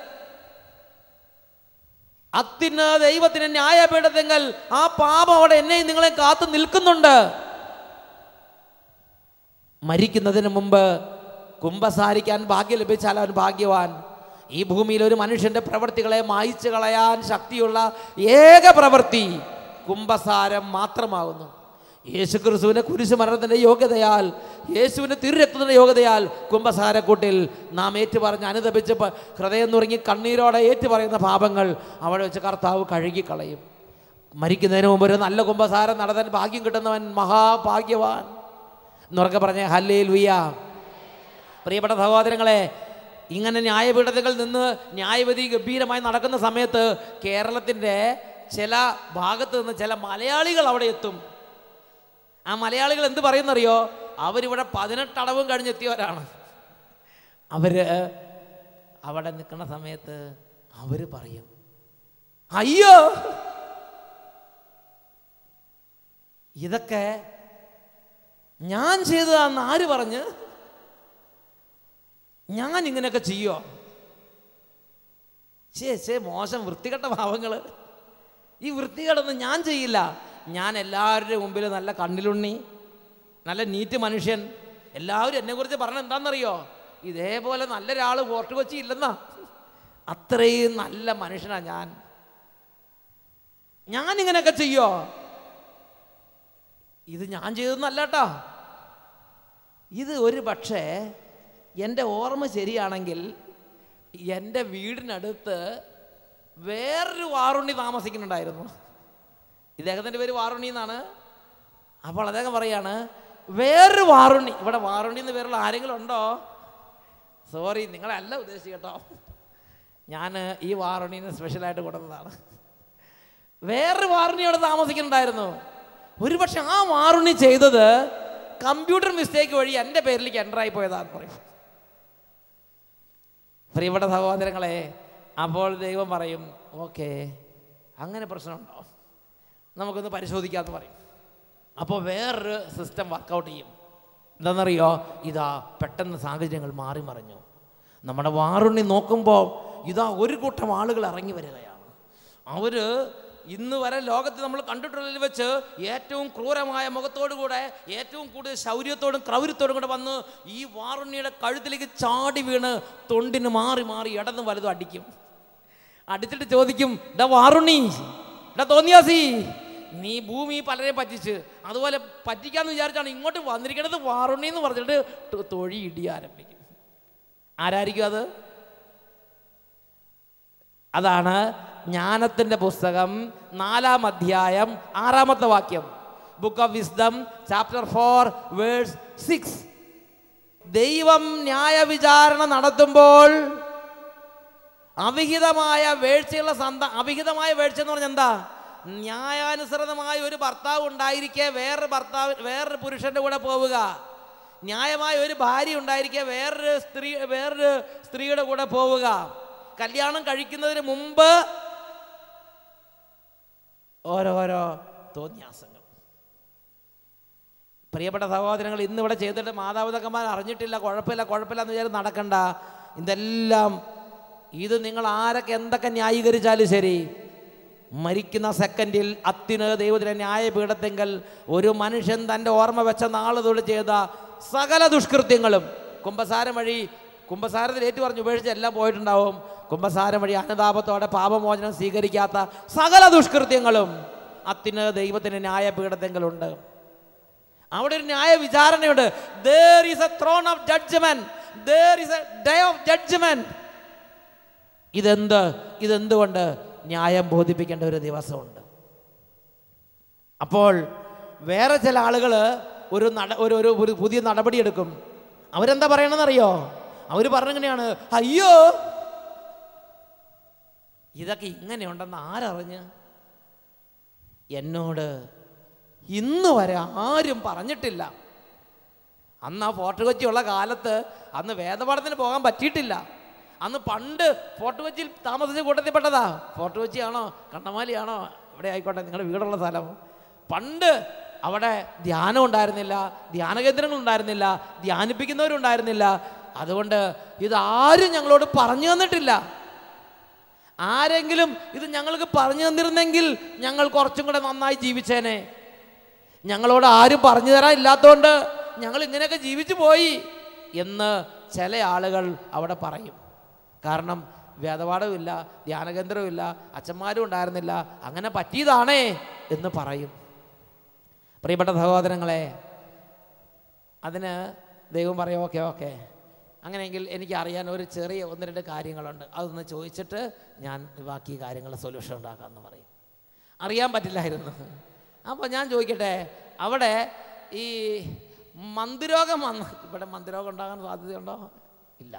അത്തിന് ദൈവത്തിന് ന്യായപീഠത്തെങ്കിൽ ആ പാപം അവിടെ എന്നെയും നിങ്ങളെ കാത്തു നിൽക്കുന്നുണ്ട് മരിക്കുന്നതിന് മുമ്പ് കുംഭസാരിക്കാൻ ഭാഗ്യം ലഭിച്ചാൽ അവൻ ഭാഗ്യവാൻ ഈ ഭൂമിയിൽ ഒരു മനുഷ്യന്റെ പ്രവൃത്തികളെ മായിച്ചു കളയാൻ ശക്തിയുള്ള ഏക പ്രവൃത്തി കുംഭസാരം മാത്രമാകുന്നു യേശു ക്രിസ്തുവിൻ്റെ കുരിശു മരണത്തിൻ്റെ യോഗ്യതയാൽ യേശുവിൻ്റെ തിരുരക്തത്തിൻ്റെ യോഗ്യതയാൽ കുംഭസാരക്കൂട്ടിൽ നാം ഏറ്റുപറഞ്ഞ് അനുദപിച്ച് പ- ഹൃദയം നുറങ്ങി കണ്ണീരോടെ ഏറ്റുപറയുന്ന പാപങ്ങൾ അവിടെ വെച്ച് കർത്താവ് കഴുകിക്കളയും മരിക്കുന്നതിന് മുമ്പ് ഒരു നല്ല കുംഭസാരം നടത്താൻ ഭാഗ്യം കിട്ടുന്നവൻ മഹാഭാഗ്യവാൻ എന്നുറക്കെ പറഞ്ഞ ഹല്ലേ ലുയ്യ പ്രിയപ്പെട്ട സഹോദരങ്ങളെ ഇങ്ങനെ ന്യായപീഠതകൾ നിന്ന് ന്യായവിധി ഗംഭീരമായി നടക്കുന്ന സമയത്ത് കേരളത്തിൻ്റെ ചില ഭാഗത്ത് നിന്ന് ചില മലയാളികൾ അവിടെ എത്തും ആ മലയാളികൾ എന്ത് പറയുന്നറിയോ അവരിവിടെ പതിനെട്ടടവും കഴിഞ്ഞെത്തിയവരാണ് അവര് അവിടെ നിൽക്കുന്ന സമയത്ത് അവര് പറയും അയ്യോ ഇതൊക്കെ ഞാൻ ചെയ്തതാന്ന് ആര് പറഞ്ഞ് ഞാൻ ഇങ്ങനെയൊക്കെ ചെയ്യോ ശേ ശേ മോശം വൃത്തികെട്ട ഭാവങ്ങള് ഈ വൃത്തികേടൊന്നും ഞാൻ ചെയ്യില്ല ഞാൻ എല്ലാവരുടെ മുമ്പിൽ നല്ല കണ്ണിലുണ്ണി നല്ല നീറ്റ് മനുഷ്യൻ എല്ലാവരും എന്നെക്കുറിച്ച് പറഞ്ഞ എന്താണെന്നറിയോ ഇതേപോലെ നല്ലൊരാൾ ഫോർട്ട് കൊച്ചി ഇല്ലെന്നാ അത്രയും നല്ല മനുഷ്യനാ ഞാൻ ഞാൻ ഇങ്ങനെയൊക്കെ ചെയ്യോ ഇത് ഞാൻ ചെയ്തതെന്നല്ല കേട്ടോ ഇത് ഒരു പക്ഷേ എൻ്റെ ഓർമ്മ ശരിയാണെങ്കിൽ എൻ്റെ വീടിനടുത്ത് വേറൊരു വാറുണ്ണി താമസിക്കുന്നുണ്ടായിരുന്നു ഇദ്ദേഹത്തിൻ്റെ പേര് വാറുണ്ണി എന്നാണ് അപ്പോൾ അദ്ദേഹം പറയാണ് വേറൊരു വാറുണ്ണി ഇവിടെ വാറുണ്ണി എന്ന് പേരുള്ള ആരെങ്കിലും ഉണ്ടോ സോറി നിങ്ങളല്ല ഉദ്ദേശിച്ചു കേട്ടോ ഞാൻ ഈ വാറുണ്ണീനെ സ്പെഷ്യലായിട്ട് കൊടുത്തതാണ് വേറൊരു വാറുണ്ണി അവിടെ താമസിക്കുന്നുണ്ടായിരുന്നു ഒരുപക്ഷെ ആ വാറുണ്ണി ചെയ്തത് കമ്പ്യൂട്ടർ മിസ്റ്റേക്ക് വഴി എൻ്റെ പേരിലേക്ക് എൻ്റർ ആയി പോയതാന്ന് പറയും പ്രിയപ്പെട്ട സഹോദരങ്ങളെ അപ്പോൾ ദൈവം പറയും ഓക്കെ അങ്ങനെ പ്രശ്നമുണ്ടോ നമുക്കൊന്ന് പരിശോധിക്കാമെന്ന് പറയും അപ്പോൾ വേറൊരു സിസ്റ്റം വർക്കൗട്ട് ചെയ്യും എന്താണെന്നറിയോ ഇതാ പെട്ടെന്ന് സാഹചര്യങ്ങൾ മാറി മറിഞ്ഞു നമ്മുടെ വാറുണ്ണി നോക്കുമ്പോൾ ഇതാ ഒരു കൂട്ടം ആളുകൾ ഇറങ്ങി വരികയാണ് അവർ ഇന്ന് വരെ ലോകത്ത് നമ്മൾ കണ്ടിട്ടുള്ളതിൽ വെച്ച് ഏറ്റവും ക്രൂരമായ മുഖത്തോടുകൂടെ ഏറ്റവും കൂടുതൽ ശൗര്യത്തോടും ക്രൗര്യത്തോടും കൂടെ വന്ന് ഈ വാറുണ്ണിയുടെ കഴുത്തിലേക്ക് ചാടി വീണ് തൊണ്ടിന് മാറി മാറി ഇടന്ന് വലുതും അടിക്കും അടിച്ചിട്ട് ചോദിക്കും ഡാ വാറുണ്ണി ഡാ തോന്നിയാസി നീ ഭൂമി പലരെ പറ്റിച്ച് അതുപോലെ പറ്റിക്കാന്ന് വിചാരിച്ചാണ് ഇങ്ങോട്ട് വന്നിരിക്കുന്നത് വാറുണ്ണി എന്ന് പറഞ്ഞിട്ട് തൊ- തൊഴി ഇടി ആരംഭിക്കും ആരായിരിക്കും അത് അതാണ് ജ്ഞാനത്തിൻ്റെ പുസ്തകം നാലാം അധ്യായം ആറാമത്തെ വാക്യം book of wisdom chapter four verse six ദൈവം ന്യായവിചാരണ നടത്തുമ്പോൾ അവിഹിതമായ വേഴ്ചയുള്ള സന്ത അവിഹിതമായ വേഴ്ച എന്ന് പറഞ്ഞാൽ എന്താ ന്യായാനുസൃതമായ ഒരു ഭർത്താവ് ഉണ്ടായിരിക്കെ വേറൊരു ഭർത്താവ് വേറൊരു പുരുഷന്റെ കൂടെ പോവുക ന്യായമായ ഒരു ഭാര്യ ഉണ്ടായിരിക്കെ വേറൊരു സ്ത്രീ വേറൊരു സ്ത്രീയുടെ കൂടെ പോവുക കല്യാണം കഴിക്കുന്നതിന് മുമ്പ് ഓരോരോ തോന്നിയാസങ്ങൾ പ്രിയപ്പെട്ട സഹോദരങ്ങൾ ഇന്ന് ഇവിടെ ചെയ്തിട്ട് മാതാപിതാക്കന്മാർ അറിഞ്ഞിട്ടില്ല കുഴപ്പമില്ല കുഴപ്പമില്ല എന്ന് വിചാരിച്ച് നടക്കണ്ട ഇതെല്ലാം ഇത് നിങ്ങൾ ആരൊക്കെ എന്തൊക്കെ ന്യായീകരിച്ചാലും ശരി മരിക്കുന്ന സെക്കൻഡിൽ അത്തിന് ദൈവത്തിൻ്റെ ന്യായപീഠത്തെങ്കിൽ ഒരു മനുഷ്യൻ തൻ്റെ ഓർമ്മ വെച്ച നാള് തൊട്ട് ചെയ്ത സകല ദുഷ്കൃത്യങ്ങളും കുംഭസാരം വഴി കുംഭസാരത്തിൽ ഏറ്റു പറഞ്ഞു ഉപേക്ഷിച്ച് എല്ലാം പോയിട്ടുണ്ടാവും കുംഭസാരം വഴി അനുതാപത്തോടെ പാപമോചനം സ്വീകരിക്കാത്ത സകല ദുഷ്കൃത്യങ്ങളും അത്തിന് ദൈവത്തിൻ്റെ ന്യായപീഠത്തെങ്കിലുണ്ട് അവിടെ ഒരു ന്യായ വിചാരണയുണ്ട് there is a throne of judgment there is a day of judgment ഇതെന്ത് ഇതെന്തുകൊണ്ട് ന്യായം ബോധിപ്പിക്കേണ്ട ഒരു ദിവസമുണ്ട് അപ്പോൾ വേറെ ചില ആളുകൾ ഒരു നട ഒരു ഒരു ഒരു പുതിയ നടപടി എടുക്കും അവരെന്താ പറയണമെന്നറിയോ അവർ പറഞ്ഞെങ്ങനെയാണ് അയ്യോ ഇതൊക്കെ ഇങ്ങനെയുണ്ടെന്ന് ആരറിഞ്ഞ് എന്നോട് ഇന്ന് വരെ ആരും പറഞ്ഞിട്ടില്ല അന്ന് ആ ഫോർട്ട് കൊച്ചിയുള്ള കാലത്ത് അന്ന് വേദപാഠത്തിന് പോകാൻ പറ്റിയിട്ടില്ല അന്ന് പണ്ട് ഫോർട്ട് കൊച്ചിയിൽ താമസിച്ച കൂട്ടത്തിൽപ്പെട്ടതാ ഫോർട്ട് കൊച്ചിയാണോ കണ്ണമാലിയാണോ ഇവിടെ ആയിക്കോട്ടെ നിങ്ങളുടെ വീടുള്ള സ്ഥലം പണ്ട് അവിടെ ധ്യാനം ഉണ്ടായിരുന്നില്ല ധ്യാന കേന്ദ്രങ്ങൾ ഉണ്ടായിരുന്നില്ല ധ്യാനിപ്പിക്കുന്നവരുണ്ടായിരുന്നില്ല അതുകൊണ്ട് ഇതാരും ഞങ്ങളോട് പറഞ്ഞു തന്നിട്ടില്ല ആരെങ്കിലും ഇത് ഞങ്ങൾക്ക് പറഞ്ഞു തന്നിരുന്നെങ്കിൽ ഞങ്ങൾ കുറച്ചും കൂടെ നന്നായി ജീവിച്ചേനെ ഞങ്ങളോട് ആരും പറഞ്ഞു തരാൻ ഇല്ലാത്തതുകൊണ്ട് ഞങ്ങൾ ഇങ്ങനെയൊക്കെ ജീവിച്ചു പോയി എന്ന് ചില ആളുകൾ അവിടെ പറയും കാരണം വേദപാഠമില്ല ധ്യാനകേന്ദ്രമില്ല അച്ഛന്മാരും ഉണ്ടായിരുന്നില്ല അങ്ങനെ പറ്റിയതാണേ എന്ന് പറയും പ്രിയപ്പെട്ട സഹോദരങ്ങളെ അതിന് ദൈവം പറയും ഓക്കെ ഓക്കെ അങ്ങനെയെങ്കിൽ എനിക്ക് അറിയാൻ ഒരു ചെറിയ ഒന്ന് രണ്ട് കാര്യങ്ങളുണ്ട് അതൊന്ന് ചോദിച്ചിട്ട് ഞാൻ ബാക്കി കാര്യങ്ങൾ സൊല്യൂഷൻ ഉണ്ടാക്കാമെന്ന് പറയും അറിയാൻ പറ്റില്ലായിരുന്നു അപ്പോൾ ഞാൻ ചോദിക്കട്ടെ അവിടെ ഈ മന്ദിരോഗം വന്ന് ഇവിടെ മന്ദിരോഗം ഉണ്ടാകാൻ സാധ്യതയുണ്ടോ ഇല്ല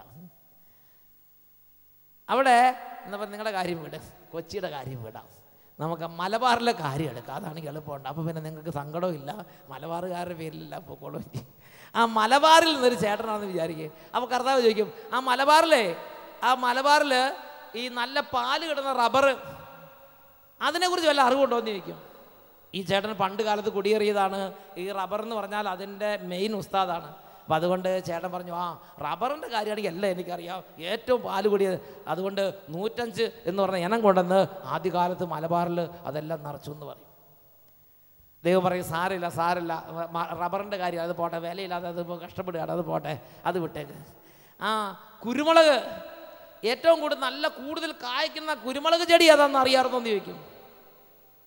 അവിടെ എന്നപ്പോൾ നിങ്ങളുടെ കാര്യം വിട് കൊച്ചിയുടെ കാര്യം വിടാം നമുക്ക് മലബാറിലെ കാര്യം എടുക്കാം അതാണെങ്കിൽ എളുപ്പമുണ്ട് അപ്പോൾ പിന്നെ നിങ്ങൾക്ക് സങ്കടവും ഇല്ല മലബാറുകാരുടെ പേരിലില്ല പൊക്കോളും ആ മലബാറിൽ നിന്നൊരു ചേട്ടനാണെന്ന് വിചാരിക്കുക അപ്പോൾ കർത്താവ് ചോദിക്കും ആ മലബാറിലെ ആ മലബാറിൽ ഈ നല്ല പാല് കിട്ടുന്ന റബ്ബർ അതിനെക്കുറിച്ച് വല്ല അറിവുണ്ടോ എന്ന് ചോദിക്കും ഈ ചേട്ടൻ പണ്ട് കാലത്ത് കുടിയേറിയതാണ് ഈ റബ്ബർ എന്ന് പറഞ്ഞാൽ അതിൻ്റെ മെയിൻ ഉസ്താദാണ് അപ്പം അതുകൊണ്ട് ചേട്ടൻ പറഞ്ഞു ആ റബ്ബറിൻ്റെ കാര്യമാണെങ്കിൽ എല്ലാം എനിക്കറിയാം ഏറ്റവും പാല് കൂടിയത് അതുകൊണ്ട് നൂറ്റഞ്ച് എന്ന് പറഞ്ഞ ഇനം കൊണ്ടുവന്ന് ആദ്യകാലത്ത് മലബാറിൽ അതെല്ലാം നിറച്ചു എന്ന് പറയും ദൈവം പറയും സാരില്ല സാരില്ല മ- റബ്ബറിൻ്റെ കാര്യം അത് പോട്ടെ വിലയില്ലാതെ അത് ഇപ്പോൾ കഷ്ടപ്പെടുകയാണ് അത് പോട്ടെ അത് വിട്ടേക്ക് ആ കുരുമുളക് ഏറ്റവും കൂടുതൽ നല്ല കൂടുതൽ കായ്ക്കുന്ന കുരുമുളക് ചെടി അതാണെന്ന് അറിയാറുന്നോ എന്ന് ചോദിക്കും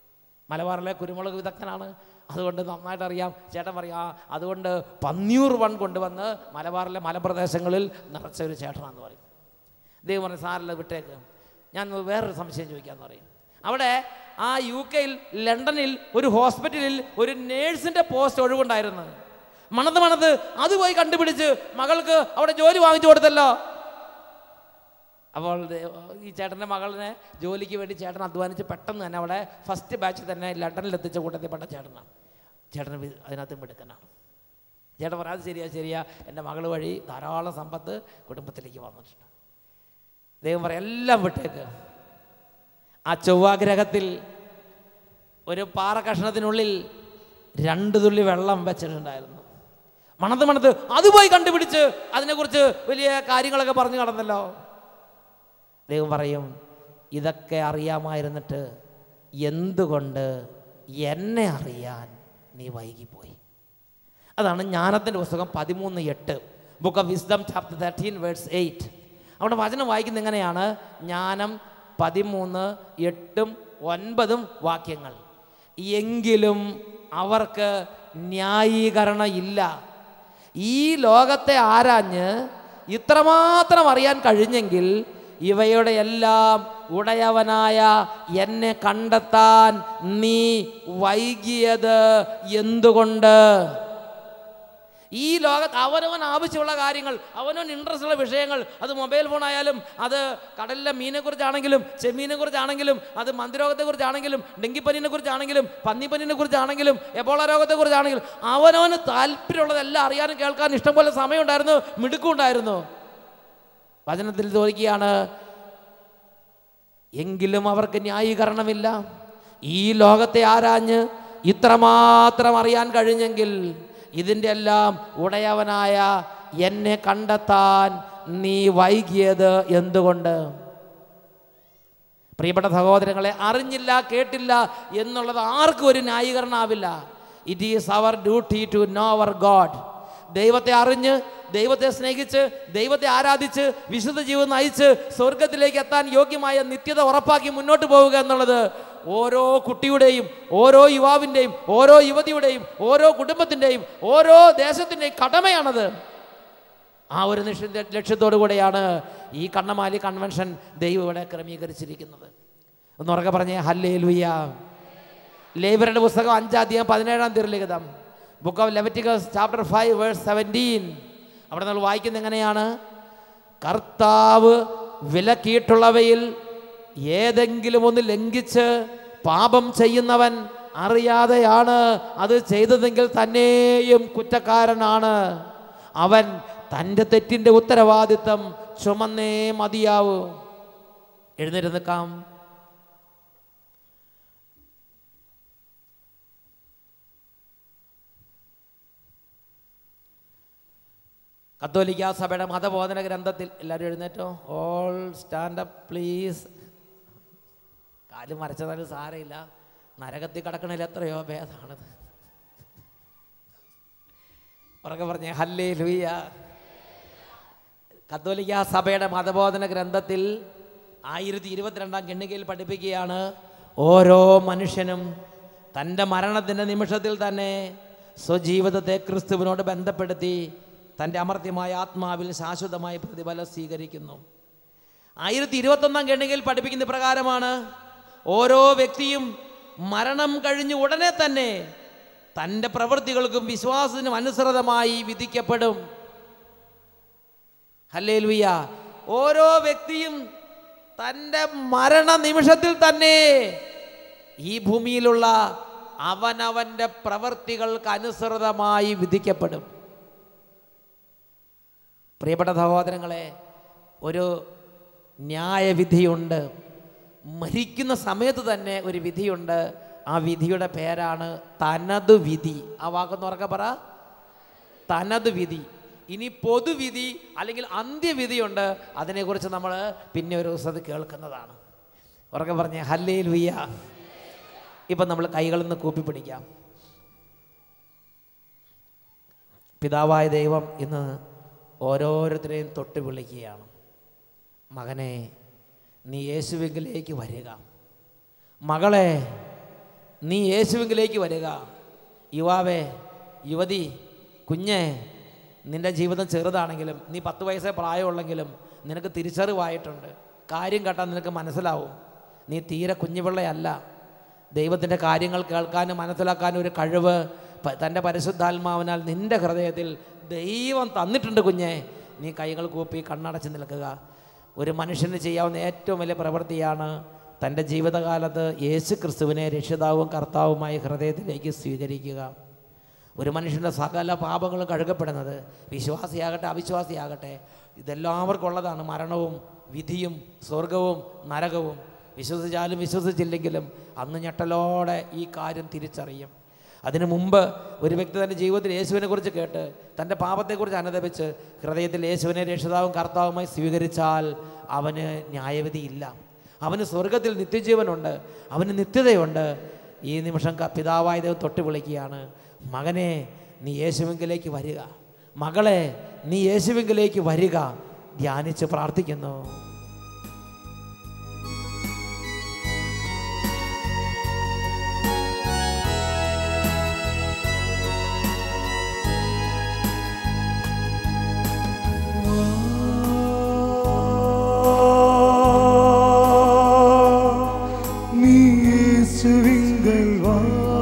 മലബാറിലെ കുരുമുളക് വിദഗ്ധനാണ് അതുകൊണ്ട് നന്നായിട്ട് അറിയാം ചേട്ടൻ പറയാം "ആ, അതുകൊണ്ട് പന്നിയൂർ വൺ കൊണ്ടുവന്ന് മലബാറിലെ മലപ്രദേശങ്ങളിൽ നിറച്ച ഒരു ചേട്ടനാന്ന് പറയും ദൈവം പറഞ്ഞു സാറില്ല വിട്ടേക്ക് ഞാൻ വേറൊരു സംശയം ചോദിക്കാമെന്ന് പറയും അവിടെ ആ യു കെയിൽ ലണ്ടനിൽ ഒരു ഹോസ്പിറ്റലിൽ ഒരു നേഴ്സിൻ്റെ പോസ്റ്റ് ഒഴിവുണ്ടായിരുന്നു മണത്ത് മണത്ത് അത് പോയി കണ്ടുപിടിച്ച് മകൾക്ക് അവിടെ ജോലി വാങ്ങിച്ചു കൊടുത്തല്ലോ അപ്പോൾ ദേ- ഈ ചേട്ടൻ്റെ മകളിനെ ജോലിക്ക് വേണ്ടി ചേട്ടൻ അധ്വാനിച്ച് പെട്ടെന്ന് തന്നെ അവിടെ ഫസ്റ്റ് ബാച്ചിൽ തന്നെ ലണ്ടനിൽ എത്തിച്ച കൂട്ടത്തിൽപ്പെട്ട ചേട്ടനാണ് ചേട്ടൻ വി- അതിനകത്ത് മിടുക്കനാണ് ചേട്ടൻ പറയാം അത് ശരിയാ ശരിയാ എൻ്റെ മകൾ വഴി ധാരാളം സമ്പത്ത് കുടുംബത്തിലേക്ക് വന്നിട്ടുണ്ട് ദൈവം പറയാം എല്ലാം വിട്ടേക്ക് ആ ചൊവ്വാഗ്രഹത്തിൽ ഒരു പാറ കഷ്ണത്തിനുള്ളിൽ രണ്ട് തുള്ളി വെള്ളം വെച്ചിട്ടുണ്ടായിരുന്നു മണത്ത് മണത്ത് അത് പോയി കണ്ടുപിടിച്ച് അതിനെക്കുറിച്ച് വലിയ കാര്യങ്ങളൊക്കെ പറഞ്ഞു നടന്നല്ലോ ദൈവം പറയും ഇതൊക്കെ അറിയാമായിരുന്നിട്ട് എന്തുകൊണ്ട് എന്നെ അറിയാൻ നീ വൈകിപ്പോയി അതാണ് ജ്ഞാനത്തിൻ്റെ പുസ്തകം പതിമൂന്ന് എട്ട് book of wisdom chapter thirteen words eight അവിടെ വചനം വായിക്കുന്ന എങ്ങനെയാണ് ജ്ഞാനം പതിമൂന്ന് എട്ടും ഒൻപതും വാക്യങ്ങൾ എങ്കിലും അവർക്ക് ന്യായീകരണം ഇല്ല ഈ ലോകത്തെ ആരാഞ്ഞ് ഇത്രമാത്രം അറിയാൻ കഴിഞ്ഞെങ്കിൽ ഇവയുടെ എല്ലാം ഉടയവനായ എന്നെ കണ്ടെത്താൻ നീ വൈകിയത് എന്തുകൊണ്ട് ഈ ലോകത്ത് അവനവൻ ആവശ്യമുള്ള കാര്യങ്ങൾ അവനവൻ ഇൻട്രസ്റ്റ് ഉള്ള വിഷയങ്ങൾ അത് മൊബൈൽ ഫോൺ ആയാലും അത് കടലിലെ മീനെക്കുറിച്ചാണെങ്കിലും ചെമ്മീനെ കുറിച്ചാണെങ്കിലും അത് മന്ദിരോഗത്തെക്കുറിച്ചാണെങ്കിലും ഡെങ്കിപ്പനിനെ കുറിച്ചാണെങ്കിലും പന്നിപ്പനിനെ കുറിച്ചാണെങ്കിലും എബോള രോഗത്തെക്കുറിച്ചാണെങ്കിലും അവനവന് താല്പര്യമുള്ളതെല്ലാം അറിയാനും കേൾക്കാനും ഇഷ്ടംപോലെ സമയമുണ്ടായിരുന്നു മിടുക്കുണ്ടായിരുന്നു വചനത്തിൽ ചോദിക്കുകയാണ് എങ്കിലും അവർക്ക് ന്യായീകരണമില്ല ഈ ലോകത്തെ ആരാഞ്ഞ് ഇത്രമാത്രം അറിയാൻ കഴിഞ്ഞെങ്കിൽ ഇതിൻ്റെ എല്ലാം ഉടയവനായ എന്നെ കണ്ടെത്താൻ നീ വൈകിയത് എന്തുകൊണ്ട് പ്രിയപ്പെട്ട സഹോദരങ്ങളെ അറിഞ്ഞില്ല കേട്ടില്ല എന്നുള്ളത് ആർക്കും ഒരു ന്യായീകരണമാവില്ല it is our duty to know our God ദൈവത്തെ അറിഞ്ഞ് ദൈവത്തെ സ്നേഹിച്ച് ദൈവത്തെ ആരാധിച്ച് വിശുദ്ധ ജീവിതം നയിച്ച് സ്വർഗത്തിലേക്ക് എത്താൻ യോഗ്യമായ നിത്യത ഉറപ്പാക്കി മുന്നോട്ട് പോവുക എന്നുള്ളത് ഓരോ കുട്ടിയുടെയും ഓരോ യുവാവിൻ്റെയും ഓരോ യുവതിയുടെയും ഓരോ കുടുംബത്തിൻ്റെയും ഓരോ ദേശത്തിൻ്റെയും കടമയാണത് ആ ഒരു നിഷ ലക്ഷ്യത്തോടു കൂടെയാണ് ഈ കണ്ണമാലി കൺവെൻഷൻ ദൈവം ഇവിടെ ക്രമീകരിച്ചിരിക്കുന്നത് ഒന്നുറക്കെ പറഞ്ഞേ ഹല്ലേ ലുയ്യ ലേബറുടെ പുസ്തകം അഞ്ചാധ്യായം പതിനേഴാം തിരുലിഖിതം book of Leviticus chapter five verse seventeen അവിടെ നമ്മൾ വായിക്കുന്നത് എങ്ങനെയാണ് കർത്താവ് വിലക്കിയിട്ടുള്ളവയിൽ ഏതെങ്കിലും ഒന്ന് ലംഘിച്ച് പാപം ചെയ്യുന്നവൻ അറിയാതെയാണ് അത് ചെയ്തതെങ്കിൽ തന്നെയും കുറ്റക്കാരനാണ് അവൻ തൻ്റെ തെറ്റിൻ്റെ ഉത്തരവാദിത്തം ചുമന്നേ മതിയാവൂ എഴുന്നേറ്റ് നിൽക്കാം കത്തോലിക്ക സഭയുടെ മതബോധന ഗ്രന്ഥത്തിൽ എല്ലാവരും എഴുന്നേറ്റോ ഓൾ സ്റ്റാൻഡ് അപ്പ് പ്ലീസ് കാല് മരച്ചതാലും സാരമില്ല നരകത്തിൽ കിടക്കണതിൽ എത്രയോ ഭേദമാണത് ഉറക്കെ പറഞ്ഞേ ഹല്ലേ ലൂയ കത്തോലിക്ക സഭയുടെ മതബോധന ഗ്രന്ഥത്തിൽ ആയിരത്തി ഇരുപത്തിരണ്ടാം കെണ്ണികയിൽ പഠിപ്പിക്കുകയാണ് ഓരോ മനുഷ്യനും തൻ്റെ മരണത്തിൻ്റെ നിമിഷത്തിൽ തന്നെ സ്വജീവിതത്തെ ക്രിസ്തുവിനോട് ബന്ധപ്പെടുത്തി തൻ്റെ അമർത്യമായ ആത്മാവിൽ ശാശ്വതമായ പ്രതിഫലം സ്വീകരിക്കുന്നു ആയിരത്തി ഇരുപത്തൊന്നാം കെണ്ണികയിൽ പഠിപ്പിക്കുന്ന പ്രകാരമാണ് ഓരോ വ്യക്തിയും മരണം കഴിഞ്ഞ് ഉടനെ തന്നെ തൻ്റെ പ്രവൃത്തികൾക്കും വിശ്വാസത്തിനും അനുസൃതമായി വിധിക്കപ്പെടും ഹല്ലേലൂയ ഓരോ വ്യക്തിയും തൻ്റെ മരണ നിമിഷത്തിൽ തന്നെ ഈ ഭൂമിയിലുള്ള അവനവൻ്റെ പ്രവൃത്തികൾക്ക് അനുസൃതമായി വിധിക്കപ്പെടും പ്രിയപ്പെട്ട സഹോദരങ്ങളെ ഒരു ന്യായവിധിയുണ്ട് മരിക്കുന്ന സമയത്ത് തന്നെ ഒരു വിധിയുണ്ട് ആ വിധിയുടെ പേരാണ് തനത് വിധി ആ വാക്കൊന്ന് ഉറക്കെ പറ തനത് വിധി ഇനി പൊതുവിധി അല്ലെങ്കിൽ അന്ത്യവിധിയുണ്ട് അതിനെക്കുറിച്ച് നമ്മൾ പിന്നെ ഒരു ദിവസം കേൾക്കുന്നതാണ് ഉറക്കെ പറഞ്ഞേ ഹല്ലേ ലുയ്യ ഇപ്പം നമ്മൾ കൈകളിൽ നിന്ന് കൂപ്പി പിടിക്കാം പിതാവായ ദൈവം ഇന്ന് ഓരോരുത്തരെയും തൊട്ട് വിളിക്കുകയാണ് മകനെ നീ യേശുവെങ്കിലേക്ക് വരിക മകളെ നീ യേശുവിങ്കിലേക്ക് വരിക യുവാവേ യുവതി കുഞ്ഞേ നിൻ്റെ ജീവിതം ചെറുതാണെങ്കിലും നീ പത്ത് വയസ്സേ പ്രായമുള്ളെങ്കിലും നിനക്ക് തിരിച്ചറിവായിട്ടുണ്ട് കാര്യം കേട്ടാൽ നിനക്ക് മനസ്സിലാവും നീ തീരെ കുഞ്ഞുപിള്ളയല്ല ദൈവത്തിൻ്റെ കാര്യങ്ങൾ കേൾക്കാനും മനസ്സിലാക്കാനും ഒരു കഴിവ് പ- തൻ്റെ പരിശുദ്ധാത്മാവിനാൽ നിൻ്റെ ഹൃദയത്തിൽ ദൈവം തന്നിട്ടുണ്ട് കുഞ്ഞെ നീ കൈകൾ കൂപ്പി കണ്ണടച്ച് നിൽക്കുക ഒരു മനുഷ്യന് ചെയ്യാവുന്ന ഏറ്റവും വലിയ പ്രവൃത്തിയാണ് തൻ്റെ ജീവിതകാലത്ത് യേശു ക്രിസ്തുവിനെ രക്ഷിതാവും കർത്താവുമായി ഹൃദയത്തിലേക്ക് സ്വീകരിക്കുക ഒരു മനുഷ്യൻ്റെ സകല പാപങ്ങളും കഴുകപ്പെടുന്നത് വിശ്വാസിയാകട്ടെ അവിശ്വാസിയാകട്ടെ ഇതെല്ലാവർക്കും ഉള്ളതാണ് മരണവും വിധിയും സ്വർഗവും നരകവും വിശ്വസിച്ചാലും വിശ്വസിച്ചില്ലെങ്കിലും അന്ന് ഞെട്ടലോടെ ഈ കാര്യം തിരിച്ചറിയും അതിനു മുമ്പ് ഒരു വ്യക്തി തൻ്റെ ജീവിതത്തിൽ യേശുവിനെ കുറിച്ച് കേട്ട് തൻ്റെ പാപത്തെക്കുറിച്ച് അനുദപിച്ച് ഹൃദയത്തിൽ യേശുവിനെ രക്ഷിതാവും കർത്താവുമായി സ്വീകരിച്ചാൽ അവന് ന്യായവിധിയില്ല അവന് സ്വർഗത്തിൽ നിത്യജീവനുണ്ട് അവന് നിത്യതയുണ്ട് ഈ നിമിഷം ക- പിതാവായ ദൈവം തൊട്ട് വിളിക്കുകയാണ് മകനെ നീ യേശുവിങ്കിലേക്ക് വരിക മകളെ നീ യേശുവിങ്കിലേക്ക് വരിക ധ്യാനിച്ച് പ്രാർത്ഥിക്കുന്നു நீ இயேசுவிங்கள் வா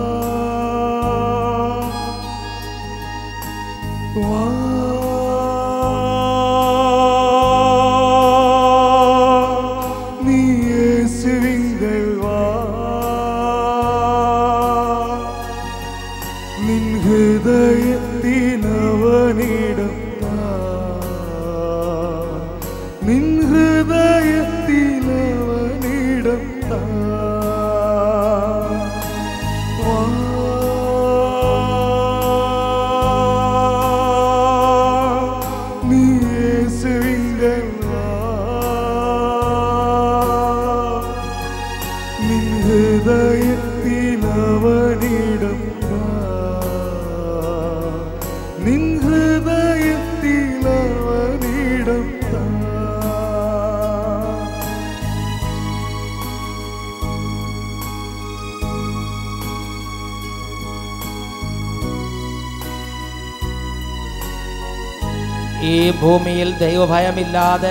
வா நீ இயேசுவிங்கள் வா நின் ഹൃദയത്തിൽ അവനിടം താ. നിൻ ഹൃദയത്തിൽ അവനിടം താ. വാ. നീ യേശുവിങ്കൽ വാ. നിൻ ഹൃദയത്തിൽ അവനിടം താ. നിൻ ഹൃദയത്തിൽ അവനിടം താ. ഈ ഭൂമിയിൽ ദൈവഭയമില്ലാതെ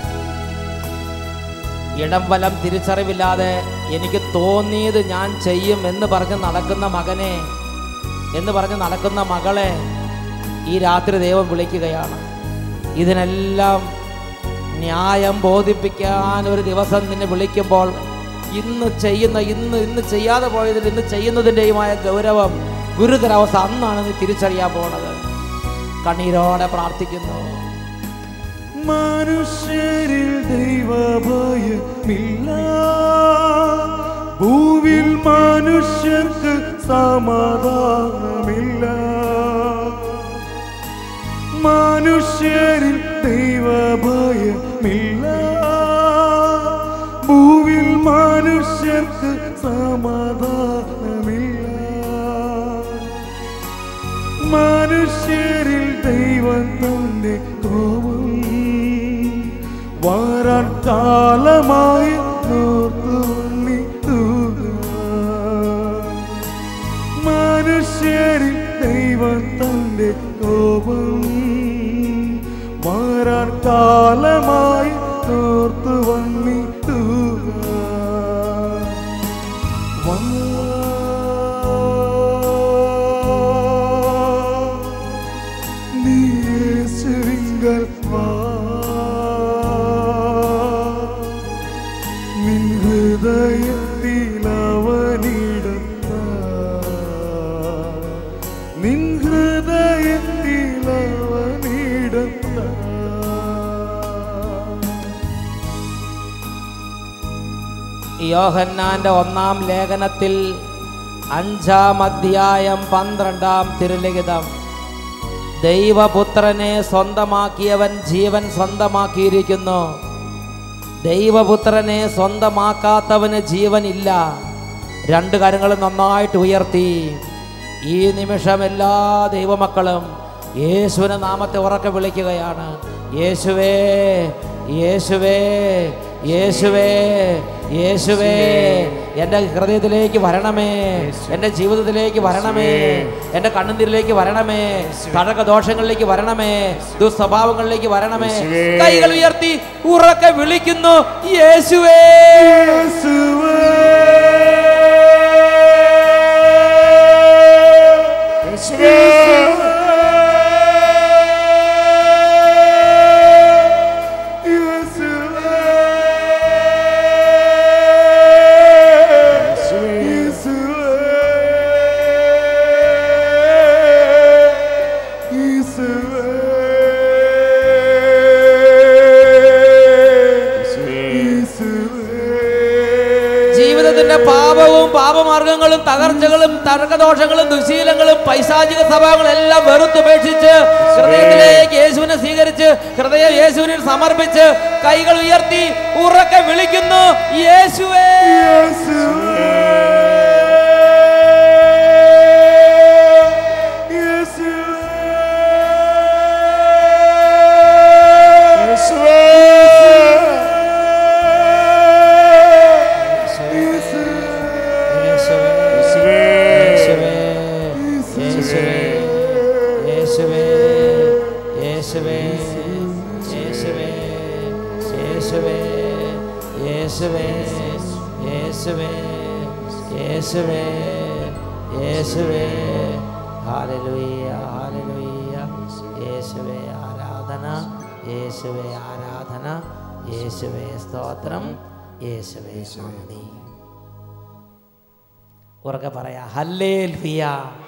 ഇടം വലം തിരിച്ചറിവില്ലാതെ എനിക്ക് തോന്നിയത് ഞാൻ ചെയ്യും എന്ന് പറഞ്ഞ് നടക്കുന്ന മകനെ എന്ന് പറഞ്ഞ് നടക്കുന്ന മകളെ ഈ രാത്രി ദൈവം വിളിക്കുകയാണ് ഇതിനെല്ലാം ന്യായം ബോധിപ്പിക്കാൻ ഒരു ദിവസം നിന്നെ വിളിക്കുമ്പോൾ ഇന്ന് ചെയ്യുന്ന ഇന്ന് ഇന്ന് ചെയ്യാതെ പോയതിൽ ഇന്ന് ചെയ്യുന്നതിൻ്റെയുമായ ഗൗരവം ഗുരുതരാവസ്ഥ അന്നാണ് നീ തിരിച്ചറിയാൻ പോണത് കണ്ണീരോടെ പ്രാർത്ഥിക്കുന്നു മനുഷ്യരിൽ ദൈവഭയമില്ല ഭൂവിൽ മനുഷ്യർക്ക് സമാധാനമില്ല മനുഷ്യരിൽ ദൈവഭയമില്ല ഭൂവിൽ മനുഷ്യർക്ക് സമാധാനമില്ല മനുഷ്യരിൽ ദൈവം തന്റെ കോപം വാരാൻ കാലമായി മനുഷ്യരിൽ ദൈവം തന്റെ കോപം വാരാൻ കാലമായി നോർത്തു വന്നിട്ടുക നീയേശുവിങ്കൽ വാ നിൻ ഹൃദയത്തിൽ അവനിടം താ. നിൻ ഹൃദയത്തിൽ അവനിടം താ. യോഹന്നാന്റെ ഒന്നാം ലേഖനത്തിൽ അഞ്ചാം അധ്യായം പന്ത്രണ്ടാം തിരുലിഖിതം ദൈവപുത്രനെ സ്വന്തമാക്കിയവൻ ജീവൻ സ്വന്തമാക്കിയിരിക്കുന്നു ദൈവപുത്രനെ സ്വന്തമാക്കാത്തവന് ജീവനില്ല രണ്ട് കാര്യങ്ങളും നന്നായിട്ട് ഉയർത്തി ഈ നിമിഷം എല്ലാ ദൈവമക്കളും യേശുവിനെ നാമത്തെ ഉറക്കെ വിളിക്കുകയാണ് യേശുവേ യേശുവേ യേശുവേ യേശുവേ എൻ്റെ ഹൃദയത്തിലേക്ക് വരണമേ എൻ്റെ ജീവിതത്തിലേക്ക് വരണമേ എൻ്റെ കണ്ണുനീരിലേക്ക് വരണമേ തഴക ദോഷങ്ങളിലേക്ക് വരണമേ ദുസ്വഭാവങ്ങളിലേക്ക് വരണമേ കൈകൾ ഉയർത്തി ഉറക്കെ വിളിക്കുന്നു യേശുവേ ജീവിതത്തിന്റെ പാപവും പാപമാർഗങ്ങളും തകർച്ചകളും തർക്കദോഷങ്ങളും ദുശീലങ്ങളും പൈശാചിക സ്വഭാവങ്ങളും എല്ലാം വെറുത്തുപേക്ഷിച്ച് ഹൃദയത്തിലേക്ക് യേശുവിനെ സ്വീകരിച്ച് ഹൃദയം യേശുവിനെ സമർപ്പിച്ച് കൈകൾ ഉയർത്തി ഉറക്കെ വിളിക്കുന്നു യേശുവേ യേശുവേ യേശുവേ യേശുവേ യേശുവേ യേശുവേ യേശുവേ യേശുവേ യേശുവേ യേശുവേ യേശുവേ ഹാലലുയ്യ ഹാലലുയ്യ യേശുവേ ആരാധന യേശുവേ ആരാധന യേശുവേ സ്തോത്രം യേശുവേ നന്ദി ഉറക്കെ പറയാ ഹല്ലേൽഫിയ